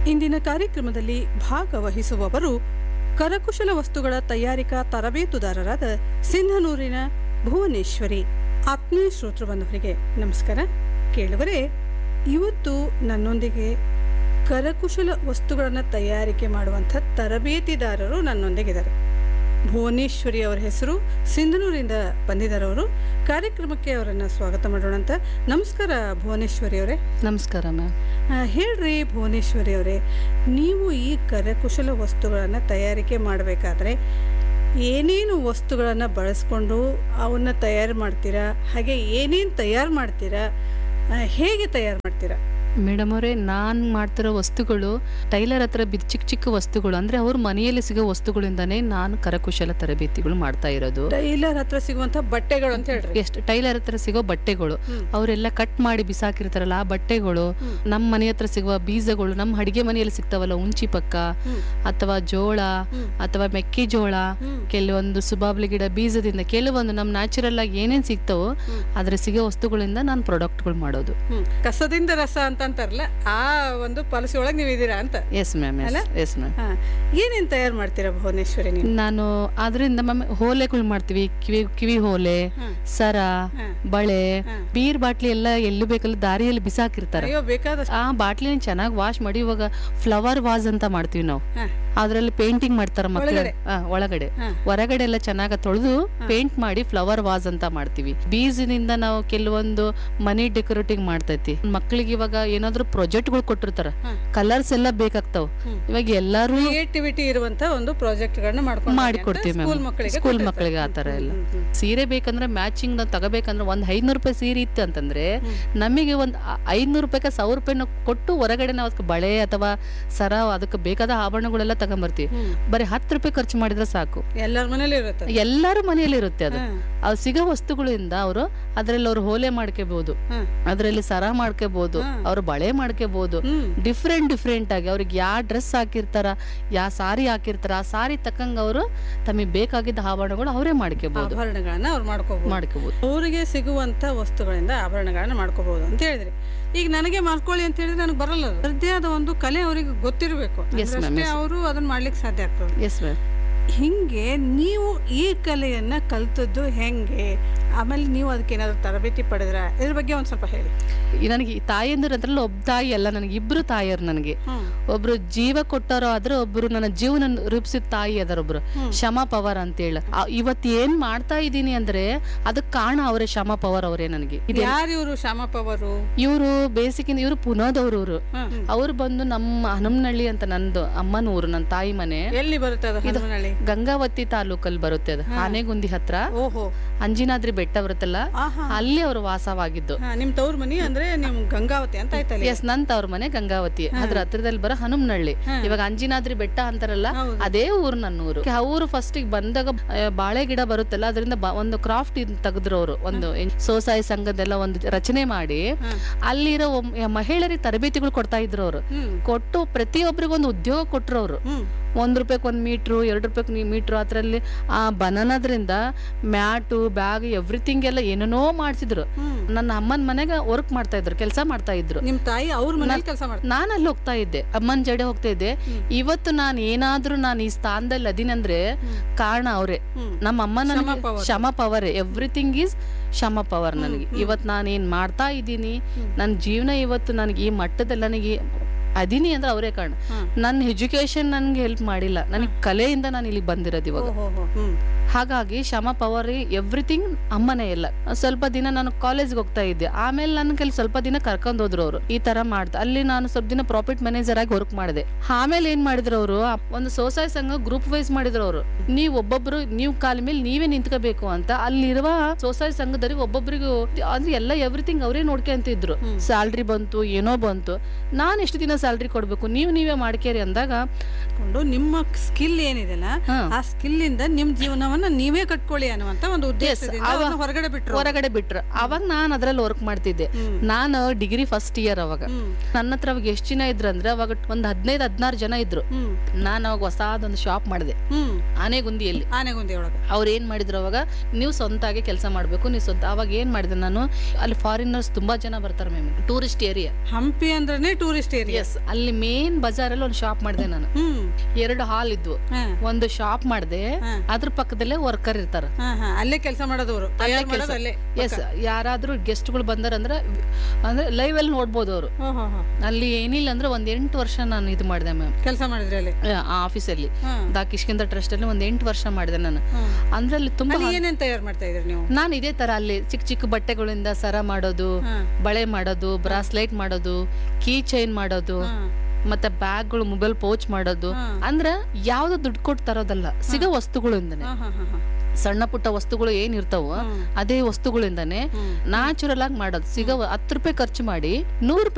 ಇಂದಿನ ಕಾರ್ಯಕ್ರಮದಲ್ಲಿ ಭಾಗವಹಿಸುವವರು ಕರಕುಶಲ ವಸ್ತುಗಳ ತಯಾರಿಕಾ ತರಬೇತುದಾರರಾದ ಸಿಂಧನೂರಿನ ಭುವನೇಶ್ವರಿ ಆತ್ಮೀಯ ಶ್ರೋತೃ ಬಂಧುವರಿಗೆ ನಮಸ್ಕಾರ ಕೇಳುವರೆ ಇವತ್ತು ನನ್ನೊಂದಿಗೆ ಕರಕುಶಲ ವಸ್ತುಗಳನ್ನು ತಯಾರಿಕೆ ಮಾಡುವಂಥ ತರಬೇತಿದಾರರು ನನ್ನೊಂದಿಗಿದ್ದಾರೆ ಭುವನೇಶ್ವರಿ ಅವರ ಹೆಸರು ಸಿಂಧನೂರಿಂದ ಬಂದಿದ್ದಾರೆ ಅವರು ಕಾರ್ಯಕ್ರಮಕ್ಕೆ ಅವರನ್ನು ಸ್ವಾಗತ ಮಾಡೋಣ ಅಂತ ನಮಸ್ಕಾರ ಭುವನೇಶ್ವರಿ ಅವರೇ ನಮಸ್ಕಾರ ಮ್ಯಾಮ್ ಆ, ಹೇಳ್ರಿ ಭುವನೇಶ್ವರಿ ಅವರೇ ನೀವು ಈ ಕರಕುಶಲ ವಸ್ತುಗಳನ್ನು ತಯಾರಿಕೆ ಮಾಡಬೇಕಾದ್ರೆ ಏನೇನು ವಸ್ತುಗಳನ್ನು ಬಳಸ್ಕೊಂಡು ಅವನ್ನ ತಯಾರು ಮಾಡ್ತೀರಾ ಹಾಗೆ ಏನೇನು ತಯಾರು ಮಾಡ್ತೀರಾ ಆ, ಹೇಗೆ ತಯಾರು ಮಾಡ್ತೀರಾ ಮೇಡಮ್ ಅವರೇ ನಾನು ಮಾಡ್ತಿರೋ ವಸ್ತುಗಳು ಟೈಲರ್ ಹತ್ರ ಬಿದ್ದು ಚಿಕ್ಕ ಚಿಕ್ಕ ವಸ್ತುಗಳು ಅಂದರೆ ಅವ್ರ ಮನೆಯಲ್ಲಿ ಸಿಗೋ ವಸ್ತುಗಳಿಂದಾನೇ ನಾನು ಕರಕುಶಲ ತರಬೇತಿಗಳು ಮಾಡ್ತಾ ಇರೋದು ಟೈಲರ್ ಹತ್ರ ಸಿಗುವಂಥ ಬಟ್ಟೆಗಳು ಅಂತ ಹೇಳ್ರಿ ಎಷ್ಟು ಟೈಲರ್ ಹತ್ರ ಸಿಗೋ ಬಟ್ಟೆಗಳು ಹ್ಮ್. ಅವರೆಲ್ಲ ಕಟ್ ಮಾಡಿ ಬಿಸಾಕಿರ್ತಾರಲ್ಲ ಆ ಬಟ್ಟೆಗಳು ಹ್ಮ್. ನಮ್ಮ ಮನೆ ಹತ್ರ ಸಿಗುವ ಬೀಜಗಳು ನಮ್ಮ ಅಡಿಗೆ ಮನೆಯಲ್ಲಿ ಸಿಗ್ತಾವಲ್ಲ ಉಂಚಿ ಪಕ್ಕ ಹ್ಮ್. ಅಥವಾ ಜೋಳ ಹ್ಮ್. ಅಥವಾ ಮೆಕ್ಕೆಜೋಳ ಹ್ಮ್. ಕೆಲವೊಂದು ಸುಬಾಬ್ಲಿ ಗಿಡ ಬೀಜದಿಂದ ಕೆಲವೊಂದು ನಮ್ಮ ನ್ಯಾಚುರಲ್ ಆಗಿ ಏನೇನು ಸಿಗ್ತಾವೋ ಹ್ಮ್. ಅದ್ರ ಸಿಗೋ ವಸ್ತುಗಳಿಂದ ನಾನು ಪ್ರಾಡಕ್ಟ್ಗಳು ಮಾಡೋದು ಹ್ಮ್. ಕಸದಿಂದ ರಸ ಅಂತ ಅಂತಾರಲ್ಲ ಆ ಒಂದು ಪಾಲಿಸಿ ಒಳಗೆ ನೀವು ಇದ್ದೀರಾ ಅಂತ ಎಸ್ ಮ್ಯಾಮ್ ಅಲ್ಲ? ಎಸ್ ಮ್ಯಾಮ್ ಹಾ ಏನೇನು ತಯಾರು ಮಾಡ್ತೀರಾ ಭುವನೇಶ್ವರಿ ನೀವು ನಾನು ಅದರಿಂದ ಮ್ಯಾಮ್ ಹೋಲೆಗಳು ಮಾಡ್ತೀವಿ ಕಿವಿ ಕಿವಿ ಹೋಲೆ ಹಾ. ಸರ ಹಾ. ಬಳೆ ಹಾ. ಬೀರ್ ಬಾಟ್ಲಿ ಎಲ್ಲ ಎಲ್ಲಿ ಬೇಕಲ್ಲಿ ದಾರಿಯಲ್ಲಿ ಬಿಸಾಕಿರ್ತಾರೆ ಅಯ್ಯೋ ಬೇಕಾದಷ್ಟು ಆ ಬಾಟ್ಲಿನ ಚೆನ್ನಾಗಿ ವಾಶ್ ಮಾಡಿ ಇವಾಗ ಫ್ಲವರ್ ವಾಸ್ ಅಂತ ಮಾಡ್ತೀವಿ ನಾವು ಹಾ. ಅದ್ರಲ್ಲಿ ಪೇಂಟಿಂಗ್ ಮಾಡ್ತಾರ ಮಕ್ಕಳು ಒಳಗಡೆ? ಒಳಗಡೆ ಹಾ. ಹೊರಗಡೆ ಎಲ್ಲ ಚೆನ್ನಾಗಿ ತೊಳೆದು ಪೇಂಟ್ ಮಾಡಿ ಫ್ಲವರ್ ವಾಸ್ ಅಂತ ಮಾಡ್ತೀವಿ ಬೀಜದಿಂದ ನಾವು ಕೆಲವೊಂದು ಮನಿ ಡೆಕೋರೇಟಿಂಗ್ ಮಾಡ್ತೈತಿ ಮಕ್ಕಳಿಗೆ ಇವಾಗ ಏನಾದ್ರು ಪ್ರಾಜೆಕ್ಟ್ಗಳು ಕೊಟ್ಟಿರ್ತಾರ ಹಾ. ಕಲರ್ಸ್ ಎಲ್ಲ ಬೇಕಾಗ್ತಾವ ಹ್ಮ್. ಇವಾಗ ಎಲ್ಲಾರು ಕ್ರಿಯೇಟಿವಿಟಿ ಇರುವಂತ ಒಂದು ಪ್ರಾಜೆಕ್ಟ್ ಗಳನ್ನ ಮಾಡ್ಕೊಂಡು ಮಾಡಿಕೊಡ್ತೀವಿ ಸ್ಕೂಲ್ ಮ್ಯಾಮ್ ಮಕ್ಕಳಿಗೆ ಸ್ಕೂಲ್ ಕೊಟ್ಟಿರ್ತಾರೆ. ಮಕ್ಕಳಿಗೆ ಆ ಥರ ಎಲ್ಲ ಹ್ಮ್, ಹ್ಮ್, ಸೀರೆ ಬೇಕಂದ್ರೆ ಮ್ಯಾಚಿಂಗ್ ನಾವು ತಗೋಬೇಕಂದ್ರೆ ಒಂದ್ ಐದ್ನೂರು ರೂಪಾಯಿ ಸೀರೆ ಇತ್ತು ಅಂತಂದ್ರೆ ಹ್ಮ್. ನಮಗೆ ಒಂದು ಐದ್ನೂರು ರೂಪಾಯಿಗೆ ಸಾವಿರ ರೂಪಾಯಿನ ಕೊಟ್ಟು ಹೊರಗಡೆ ನಾವು ಅದಕ್ಕೆ ಬಳೆ ಅಥವಾ ಸರ ಅದಕ್ಕೆ ಬೇಕಾದ ಆಭರಣಗಳೆಲ್ಲ ತಗೊಂಬರ್ತೀವಿ ಹ್ಮ್. ಬರೀ ಹತ್ತು ರೂಪಾಯಿ ಖರ್ಚು ಮಾಡಿದ್ರೆ ಸಾಕು ಎಲ್ಲರ ಮನೇಲಿ ಇರುತ್ತೆ ಎಲ್ಲರ ಮನೆಯಲ್ಲಿ ಇರುತ್ತೆ ಅದು ಹಾ, ಅದು ಸಿಗೋ ವಸ್ತುಗಳಿಂದ ಅವರು ಅದರಲ್ಲಿ ಅವ್ರು ಹೋಲೆ ಮಾಡ್ಕೋಬಹುದು ಹಾ. ಅದರಲ್ಲಿ ಸರ ಮಾಡ್ಕೋಬಹುದು ಹಾ. ಅವ್ರು ಬಳೆ ಮಾಡ್ಕೋಬಹುದು ಹ್ಮ್. ಡಿಫ್ರೆಂಟ್ ಡಿಫ್ರೆಂಟ್ ಆಗಿ ಅವ್ರಿಗೆ ಯಾವ ಡ್ರೆಸ್ ಹಾಕಿರ್ತಾರ ಯಾವ ಸಾರಿ ಹಾಕಿರ್ತಾರ ಆ ಸಾರಿ ತಕ್ಕಂಗ ಅವರು ತಮಗೆ ಬೇಕಾಗಿದ್ದ ಆಭರಣಗಳು ಅವರೇ ಮಾಡ್ಕೋಬಹುದು ಆಭರಣಗಳನ್ನ ಅವ್ರು ಮಾಡ್ಕೋಬಹುದು ಮಾಡ್ಕೋಬಹುದು ಅವರಿಗೆ ಸಿಗುವಂತ ವಸ್ತುಗಳಿಂದ ಆಭರಣಗಳನ್ನ ಮಾಡ್ಕೋಬಹುದು ಅಂತ ಹೇಳಿದ್ರಿ ಈಗ ನನಗೆ ಮಾಡ್ಕೊಳ್ಳಿ ಅಂತ ಹೇಳಿದ್ರೆ ನನಗೆ ಬರಲ್ಲ ಅದು. ಅದರದ್ದೇ ಆದ ಒಂದು ಕಲೆ ಅವರಿಗೆ ಗೊತ್ತಿರಬೇಕು Yes, ma'am, ಅಷ್ಟೇ yes. ಅವರು ಅದನ್ನ ಮಾಡ್ಲಿಕ್ಕೆ ಸಾಧ್ಯ ಆಗ್ತದೆ ಎಸ್ ಮ್ಯಾಮ್ ಹಿಂಗೆ ನೀವು ಈ ಕಲೆಯನ್ನ ಕಲ್ತದ್ದು ಹೆಂಗೆ ಆಮೇಲೆ ನೀವು ಅದಕ್ಕೆ ಏನಾದ್ರು ತರಬೇತಿ ಪಡೆದ್ರ ಇದ್ರ ಬಗ್ಗೆ ಒಂದ್ ಸ್ವಲ್ಪ ಹೇಳಿ ನನಗೆ ಈ ತಾಯಂದಿರು ಅದ್ರಲ್ಲಿ ಒಬ್ಬ ತಾಯಿ ಅಲ್ಲ ನನಗೆ ಇಬ್ರು ತಾಯಿಯರು ನನಗೆ ಹ್ಮ್ ಒಬ್ರು ಜೀವ ಕೊಟ್ಟರೋ ಆದ್ರೆ ಒಬ್ರು ನನ್ನ ಜೀವನ ರೂಪಿಸಿದ ತಾಯಿ ಅದರ ಒಬ್ರು ಹ್ಮ್. ಶಮ ಪವರ್ ಅಂತೇಳಿ ಇವತ್ತು ಏನ್ ಮಾಡ್ತಾ ಇದ್ದೀನಿ ಅಂದ್ರೆ ಅದಕ್ಕೆ ಕಾರಣ ಅವರೇ ಶಮ ಪವರ್ ಅವರೇ ನನಗೆ ಯಾರು ಇವರು ಶ್ಯಾಮಪ್ಪ ಅವರು ಇವರು ಬೇಸಿಕಿಂದ ಇವರು ಪುನೋದವ್ರು ಇವರು ಹ್ಮ್. ಅವ್ರು ಬಂದು ನಮ್ಮ ಹನುಮನಹಳ್ಳಿ ಅಂತ ನಂದು ಅಮ್ಮನ ಊರು ನನ್ನ ತಾಯಿ ಮನೆ ಎಲ್ಲಿ ಬರುತ್ತೆ ಅದು ಹನುಮನಹಳ್ಳಿ ಗಂಗಾವತಿ ತಾಲೂಕಲ್ಲಿ ಬರುತ್ತೆ ಅದು ಆನೆಗುಂದಿ ಹತ್ರ ಓಹೋ ಅಂಜಿನಾದ್ರಿ ಬೆಟ್ಟ ಬರುತ್ತಲ್ಲ ಆಹಾ ಅಲ್ಲಿ ಅವರು ವಾಸವಾಗಿದ್ದು ಹಾ, ನಿಮ್ ತವ್ರ ಮನಿ ಅಂದ್ರೆ ನಿಮ್ ಗಂಗಾವತಿ ಅಂತ ಆಯ್ತಲ್ಲ ಎಸ್ ನನ್ ತವ್ರ ಮನೆ ಗಂಗಾವತಿ ಅದ್ರ ಹತ್ರದಲ್ಲಿ ಬರೋ ಹನುಮನಹಳ್ಳಿ ಇವಾಗ ಅಂಜಿನಾದ್ರಿ ಬೆಟ್ಟ ಅಂತಾರಲ್ಲ ಹೌದು. ಅದೇ ಊರು ನನ್ನ ಊರು ಆ ಊರು ಫಸ್ಟ್ ಬಂದಾಗ ಆ, ಬಾಳೆ ಗಿಡ ಬರುತ್ತಲ್ಲ ಅದರಿಂದ ಒಂದು ಕ್ರಾಫ್ಟ್ ತೆಗೆದ್ರು ಅವರು ಒಂದು ಸ್ವಸಹಾಯ ಸಂಘದೆಲ್ಲ ಒಂದು ರಚನೆ ಮಾಡಿ ಹ್ಮ್. ಅಲ್ಲಿರೋ ಒಮ್- ಮಹಿಳೆಯರಿಗೆ ತರಬೇತಿಗಳು ಕೊಡ್ತಾ ಇದ್ರು ಅವರು ಹ್ಮ್ ಕೊಟ್ಟು ಪ್ರತಿಯೊಬ್ಬರಿಗೂ ಒಂದು ಉದ್ಯೋಗ ಕೊಟ್ರು ಅವರು ಹ್ಮ್ ಒಂದ್ ರೂಪಾಯಿಗೆ ಒಂದು ಮೀಟ್ರು ಎರಡು ರೂಪಾಯಿಗೆ ಮೀಟ್ರು ಅದರಲ್ಲಿ ಆ ಬನಾನದ್ರಿಂದ ಮ್ಯಾಟು ಬ್ಯಾಗ್ ಎವ್ರಿಥಿಂಗ್ ಎಲ್ಲ ಏನೇನೋ ಮಾಡಿಸಿದ್ರು ಹ್ಮ್ ನನ್ನ ಅಮ್ಮನ ಮನೆಗೆ ವರ್ಕ್ ಮಾಡ್ತಾ ಇದ್ರು ಕೆಲಸ ಮಾಡ್ತಾ ಇದ್ರು ನಿಮ್ ತಾಯಿ ಅವ್ರ ಮನೇಲಿ ಕೆಲಸ ಮಾಡ್ತಾರೆ ನಾನು ಅಲ್ಲಿ ಹೋಗ್ತಾ ಇದ್ದೆ ಅಮ್ಮನ ಜಡೆ ಹೋಗ್ತಾ ಇದ್ದೆ ಹ್ಮ್. ಇವತ್ತು ನಾನು ಏನಾದ್ರೂ ನಾನು ಈ ಸ್ಥಾನದಲ್ಲಿ ಅದೀನಂದ್ರೆ ಹ್ಮ್. ಕಾರಣ ಅವರೇ ಹ್ಮ್ ನಮ್ಮ ಅಮ್ಮ ಶ್ರಮ ನನಗೆ power. ಶ್ರಮ ಪವರ್ ಎವ್ರಿಥಿಂಗ್ ಈಸ್ ಶ್ರಮ ಪವರ್ ನನಗೆ ಇವತ್ತು ನಾನು ಏನ್ ಮಾಡ್ತಾ ಇದ್ದೀನಿ ನನ್ನ ಜೀವನ ಇವತ್ತು ನನಗೆ ಈ ಮಟ್ಟದಲ್ಲಿ ನನಗೆ ಅದೀನಿ ಅಂದ್ರೆ ಅವರೇ ಕಾರಣ ಹ್ಮ್. ನನ್ನ ಎಜುಕೇಶನ್ ನನ್ಗೆ ಹೆಲ್ಪ್ ಮಾಡಿಲ್ಲ ನನಗೆ ಕಲೆಯಿಂದ ನಾನು ಇಲ್ಲಿ ಬಂದಿರೋದು ಇವಾಗ ಓಹೋ ಹೋ ಹ್ಮ್ ಹಾಗಾಗಿ ಶ್ರಮ ಪವರ್ ಎವ್ರಿಥಿಂಗ್ ಅಮ್ಮನೇ ಎಲ್ಲ ಸ್ವಲ್ಪ ದಿನ ನಾನು ಕಾಲೇಜ್ಗೆ ಹೋಗ್ತಾ ಇದ್ದೆ ಆಮೇಲೆ ನನ್ನ ಕೈಲಿ ಸ್ವಲ್ಪ ದಿನ ಕರ್ಕೊಂಡ್ ಹೋದ್ರು ಅವರು ಈ ತರ ಮಾಡ್ದ ಅಲ್ಲಿ ನಾನು ಸ್ವಲ್ಪ ದಿನ ಪ್ರಾಫಿಟ್ ಮ್ಯಾನೇಜರ್ ಆಗಿ ವರ್ಕ್ ಮಾಡಿದೆ ಆಮೇಲೆ ಏನ್ ಮಾಡಿದ್ರು ಅವರು ಒಂದು ಸ್ವಸಹಾಯ ಸಂಘ ಗ್ರೂಪ್ ವೈಸ್ ಮಾಡಿದ್ರು ಅವರು ನೀವು ಒಬ್ಬೊಬ್ರು ನೀವು ಕಾಲ ಮೇಲೆ ನೀವೇ ನಿಂತ್ಕೋಬೇಕು ಅಂತ ಅಲ್ಲಿರುವ ಸ್ವಸಹಾಯ ಸಂಘದವ್ರಿಗೆ ಒಬ್ಬೊಬ್ರಿಗೂ ಅಂದ್ರೆ ಎಲ್ಲ ಎವ್ರಿಥಿಂಗ್ ಅವರೇ ನೋಡ್ಕೊಂತಿದ್ರು ಹ್ಮ್. ಸ್ಯಾಲ್ರಿ ಬಂತು ಏನೋ ಬಂತು ನಾನು ಎಷ್ಟು ದಿನ ಸ್ಯಾಲ್ರಿ ಕೊಡ್ಬೇಕು ನೀವು ನೀವೇ ಮಾಡ್ಕೇರಿ ಅಂದಾಗ ಕೊಂಡು ನಿಮ್ಮ ಸ್ಕಿಲ್ ಏನಿದೆಲ್ಲ ಹಾ ಆ ಸ್ಕಿಲ್ ಇಂದ ನಿಮ್ ಜೀವನವನ್ನ ವಸ್ತುಗಳನ್ನ ನೀವೇ ಕಟ್ಕೊಳ್ಳಿ ಅನ್ನುವಂತ ಒಂದು ಉದ್ದೇಶದಿಂದ ಅವ- ಅವ್ರನ್ನ ಹೊರಗಡೆ ಬಿಟ್ರು ಹೊರಗಡೆ ಬಿಟ್ರು ಅವಾಗ ನಾನು ಅದ್ರಲ್ಲಿ ವರ್ಕ್ ಮಾಡ್ತಿದ್ದೆ ಹ್ಮ್. ನಾನು ಡಿಗ್ರಿ ಫಸ್ಟ್ ಇಯರ್ ಅವಾಗ ಹ್ಮ್ ನನ್ನ ಹತ್ರ ಅವಾಗ ಎಷ್ಟು ಜನ ಇದ್ರು ಅಂದ್ರೆ ಅವಾಗ ಒಂದ್ ಹದಿನೈದು ಹದಿನಾರು ಜನ ಇದ್ರು ಹ್ಮ್ ನಾನು ಅವಾಗ ಹೊಸಾದೊಂದು ಶಾಪ್ ಮಾಡಿದೆ ಹ್ಮ್ ಆನೆಗುಂದಿಯಲ್ಲಿ ಆನೆಗುಂದಿ ಒಳಗ ಅವ್ರು ಏನ್ ಮಾಡಿದ್ರು ಅವಾಗ ನೀವು ಸ್ವಂತಾಗಿ ಕೆಲಸ ಮಾಡ್ಬೇಕು ನೀವು ಸ್ವಂತ ಅವಾಗ ಏನ್ ಮಾಡಿದೆ ನಾನು ಅಲ್ಲಿ ಫಾರಿನರ್ಸ್ ತುಂಬಾ ಜನ ಬರ್ತಾರೆ ಮ್ಯಾಮ್ ಟೂರಿಸ್ಟ್ ಏರಿಯಾ ಹಂಪಿ ಅಂದ್ರೇನೆ ಟೂರಿಸ್ಟ್ ಏರಿಯಾ ಎಸ್ ಅಲ್ಲಿ ಮೇನ್ ಬಜಾರಲ್ಲಿ ಒಂದು ಶಾಪ್ ಮಾಡಿದೆ ನಾನು ಹ್ಮ್ ಎರಡು ಹಾಲ್ ಇದ್ವು ಹಾ, ಒಂದು ಶಾಪ್ ಮಾಡಿದೆ ಹಾ. ಅದ್ರ ಪಕ್ಕದಲ್ಲೇ ವರ್ಕರ್ ಇರ್ತಾರ ಹಾ, ಹಾ. ಅಲ್ಲೇ ಕೆಲಸ ಮಾಡೋದವ್ರು ತಯಾರು ಕೆಲ್ಸ. ಮಾಡೋದು ಅಲ್ಲೇ ಎಸ್ ಯಾರಾದ್ರೂ ಗೆಸ್ಟ್ಗಳು ಬಂದಾರಂದ್ರೆ ಅಂದ್ರೆ ಲೈವ್ ಅಲ್ಲಿ ನೋಡ್ಬೋದು ಅವರು ಹೋ ಹೋ ಹೋ ಅಲ್ಲಿ ಏನಿಲ್ಲ ಅಂದ್ರೆ ಒಂದ್ ಎಂಟು ವರ್ಷ ನಾನು ಇದು ಮಾಡಿದೆ ಮ್ಯಾಮ್ ಕೆಲಸ ಮಾಡಿದ್ರಿ ಅಲ್ಲಿ ಆ ಆಫೀಸಲ್ಲಿ ಹಾ, ದಾ ಕಿಷ್ಕಿಂದ ಟ್ರಸ್ಟ್ ಅಲ್ಲಿ ಒಂದ್ ಎಂಟು ವರ್ಷ ಮಾಡಿದೆ ನಾನು ಹಾ. ಅಂದ್ರೆ ಅಲ್ಲಿ ತುಂಬಾ ಅಲ್ಲಿ ಏನೇನ್ ತಯಾರು ಮಾಡ್ತಾ ಇದ್ರಿ ನೀವು ನಾನು ಇದೇ ತರ ಅಲ್ಲಿ ಚಿಕ್ಕ ಚಿಕ್ಕ ಬಟ್ಟೆಗಳಿಂದ ಸರ ಮಾಡೋದು ಹಾ, ಬಳೆ ಮಾಡೋದು ಬ್ರಾಸ್ಲೈಟ್ ಮಾಡೋದು ಕೀ ಚೈನ್ ಮಾಡೋದು ಹಾ, ಮತ್ತೆ ಬ್ಯಾಗ್ಗಳು ಮೊಬೈಲ್ ಪೌಚ್ ಮಾಡೋದು ಹಾ. ಅಂದ್ರ ಯಾವ್ದು ದುಡ್ಡು ಕೊಟ್ಟು ತರೋದಲ್ಲ ಸಿಗೋ ವಸ್ತುಗಳಿಂದನೇ ಹಾ, ಹಾ, ಹಾ, ಹಾ. ಸಣ್ಣ ಪುಟ್ಟ ವಸ್ತುಗಳು ಏನ್ ಇರ್ತಾವ ಹ್ಮ್. ಅದೇ ವಸ್ತುಗಳಿಂದಾನೆ ಹ್ಮ್. ನ್ಯಾಚುರಲ್ ಆಗಿ ಮಾಡೋದು ಸಿಗೋ ಹತ್ತು ರೂಪಾಯಿ ಖರ್ಚು ಮಾಡಿ ನೂರು ರೂಪಾಯಿ